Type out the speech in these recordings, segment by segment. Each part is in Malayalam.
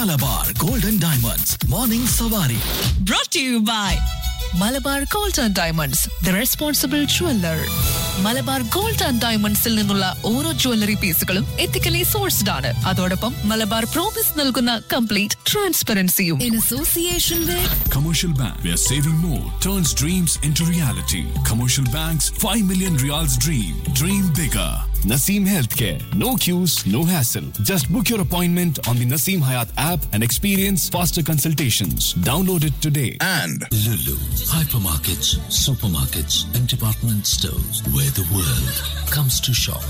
മലബാർ ഗോൾഡൻ ഡയമണ്ട്സ് മോർണിംഗ് സവാരി brought to you by Malabar gold and diamonds the responsible jeweller Malabar gold and ഡയമണ്ട്സിൽ നിന്നുള്ള ഓരോ ജ്വല്ലറി പീസുകളും എത്തിക്കലി സോഴ്സ്ഡ് ആണ് അതോടൊപ്പം മലബാർ പ്രോമിസ് നൽകുന്ന കംപ്ലീറ്റ് ട്രാൻസ്പെറൻസിയും in association with Commercial Bank, where saving more turns dreams into reality. Commercial Bank's 5 million reals dream. Dream bigger. Naseem Healthcare. No queues, no hassle. Just book your appointment on the Naseem Hayat app and experience faster consultations. Download it today. and Lulu, hypermarkets, supermarkets, and department stores where the world comes to shop.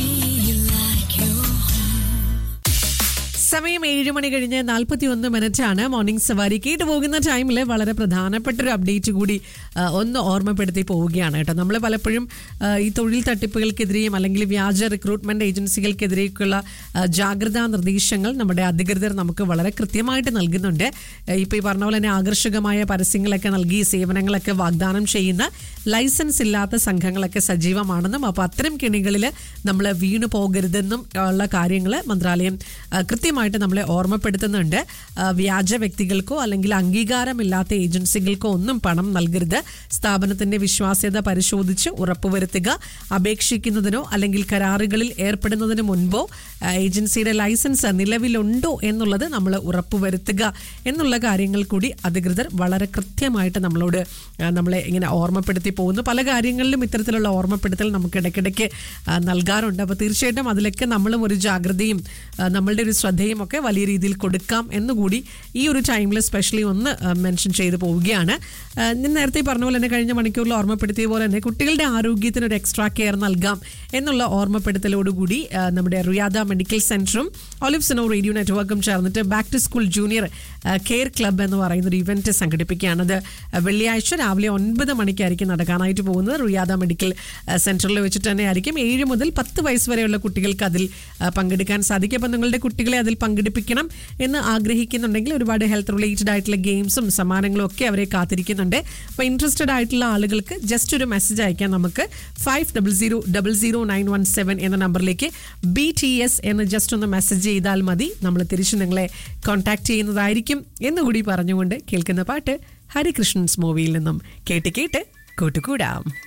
സമയം ഏഴ് മണി കഴിഞ്ഞ് നാൽപ്പത്തി ഒന്ന് മിനിറ്റ് ആണ് മോർണിംഗ് സവാരി കേട്ട് പോകുന്ന ടൈമിൽ വളരെ പ്രധാനപ്പെട്ട ഒരു അപ്ഡേറ്റ് കൂടി ആ, ഒന്ന് ഓർമ്മപ്പെടുത്തി പോവുകയാണ് കേട്ടോ നമ്മൾ പലപ്പോഴും ആ, ഈ തൊഴിൽ തട്ടിപ്പുകൾക്കെതിരെയും അല്ലെങ്കിൽ വ്യാജ റിക്രൂട്ട്മെന്റ് ഏജൻസികൾക്കെതിരെയൊക്കെയുള്ള ആ, ജാഗ്രതാ നിർദ്ദേശങ്ങൾ നമ്മുടെ അധികൃതർ നമുക്ക് വളരെ കൃത്യമായിട്ട് നൽകുന്നുണ്ട് ഇപ്പോൾ ഈ പറഞ്ഞ പോലെ തന്നെ ആകർഷകമായ പരസ്യങ്ങളൊക്കെ നൽകി സേവനങ്ങളൊക്കെ വാഗ്ദാനം ചെയ്യുന്ന ലൈസൻസ് ഇല്ലാത്ത സംഘങ്ങളൊക്കെ സജീവമാണെന്നും അപ്പോൾ അത്തരം കെണികളിൽ നമ്മൾ വീണു പോകരുതെന്നും ഉള്ള കാര്യങ്ങൾ മന്ത്രാലയം ആ, കൃത്യമായിട്ട് നമ്മളെ ഓർമ്മപ്പെടുത്തുന്നുണ്ട് ആ, വ്യാജ വ്യക്തികൾക്കോ അല്ലെങ്കിൽ അംഗീകാരമില്ലാത്ത ഏജൻസികൾക്കോ ഒന്നും പണം നൽകരുത് സ്ഥാപനത്തിന്റെ വിശ്വാസ്യത പരിശോധിച്ച് ഉറപ്പുവരുത്തുക അപേക്ഷിക്കുന്നതിനോ അല്ലെങ്കിൽ കരാറുകളിൽ ഏർപ്പെടുന്നതിന് മുൻപോ ആ, ഏജൻസിയുടെ ലൈസൻസ് നിലവിലുണ്ടോ എന്നുള്ളത് നമ്മൾ ഉറപ്പുവരുത്തുക എന്നുള്ള കാര്യങ്ങൾ കൂടി അധികൃതർ വളരെ കൃത്യമായിട്ട് നമ്മളോട് ആ, നമ്മളെ ഇങ്ങനെ ഓർമ്മപ്പെടുത്തി പോകുന്നു പല കാര്യങ്ങളിലും ഇത്തരത്തിലുള്ള ഓർമ്മപ്പെടുത്തൽ നമുക്ക് ഇടയ്ക്കിടയ്ക്ക് ആ, നൽകാറുണ്ട് അപ്പോൾ തീർച്ചയായിട്ടും അതിലൊക്കെ നമ്മളും ഒരു ജാഗ്രതയും ആ, നമ്മളുടെ ഒരു ശ്രദ്ധയും ഒക്കെ വലിയ രീതിയിൽ കൊടുക്കാം എന്നുകൂടി ഈ ഒരു ടൈമിൽ സ്പെഷ്യലി ഒന്ന് മെൻഷൻ ചെയ്ത് പോവുകയാണ് ആ, ഞാൻ നേരത്തെ പറഞ്ഞ പോലെ തന്നെ കഴിഞ്ഞ മണിക്കൂറിൽ ഓർമ്മപ്പെടുത്തിയ പോലെ തന്നെ കുട്ടികളുടെ ആരോഗ്യത്തിന് ഒരു എക്സ്ട്രാ കെയർ നൽകാം എന്നുള്ള ഓർമ്മപ്പെടുത്തലോടുകൂടി ആ, നമ്മുടെ റിയാദ മെഡിക്കൽ സെന്ററും ഒലിവ്സിനോ റേഡിയോ നെറ്റ്വർക്കും ചേർന്നിട്ട് back to school junior care club എന്ന് പറയുന്ന ഒരു ഇവന്റ് സംഘടിപ്പിക്കുകയാണ് അത് വെള്ളിയാഴ്ച രാവിലെ ഒൻപത് മണിക്കായിരിക്കും നടക്കാനായിട്ട് പോകുന്നത് റിയാദ മെഡിക്കൽ ആ, സെന്ററിൽ വെച്ചിട്ട് തന്നെ ആയിരിക്കും ഏഴ് മുതൽ പത്ത് വയസ്സ് വരെയുള്ള കുട്ടികൾക്ക് അതിൽ ആ, പങ്കെടുക്കാൻ സാധിക്കും അപ്പം നിങ്ങളുടെ കുട്ടികളെ അതിൽ പങ്കെടുപ്പിക്കണം എന്ന് ആഗ്രഹിക്കുന്നുണ്ടെങ്കിൽ ഒരുപാട് ഹെൽത്ത് റിലേറ്റഡ് ആയിട്ടുള്ള ഗെയിംസും സമ്മാനങ്ങളും ഒക്കെ അവരെ കാത്തിരിക്കുന്നുണ്ട് അപ്പോൾ ഇൻട്രസ്റ്റഡ് ആയിട്ടുള്ള ആളുകൾക്ക് ജസ്റ്റ് ഒരു മെസ്സേജ് അയക്കാം നമുക്ക് five double zero double zero nine one seven എന്ന നമ്പറിലേക്ക് ബി ടി എസ് എന്ന് ജസ്റ്റ് ഒന്ന് മെസ്സേജ് ചെയ്താൽ മതി നമ്മൾ തിരിച്ച് നിങ്ങളെ കോൺടാക്ട് ചെയ്യുന്നതായിരിക്കും എന്നുകൂടി പറഞ്ഞുകൊണ്ട് കേൾക്കുന്ന പാട്ട് ഹരികൃഷ്ണൻസ് മൂവിയിൽ നിന്നും കേട്ട് കേട്ട് കൂട്ടുകൂടാം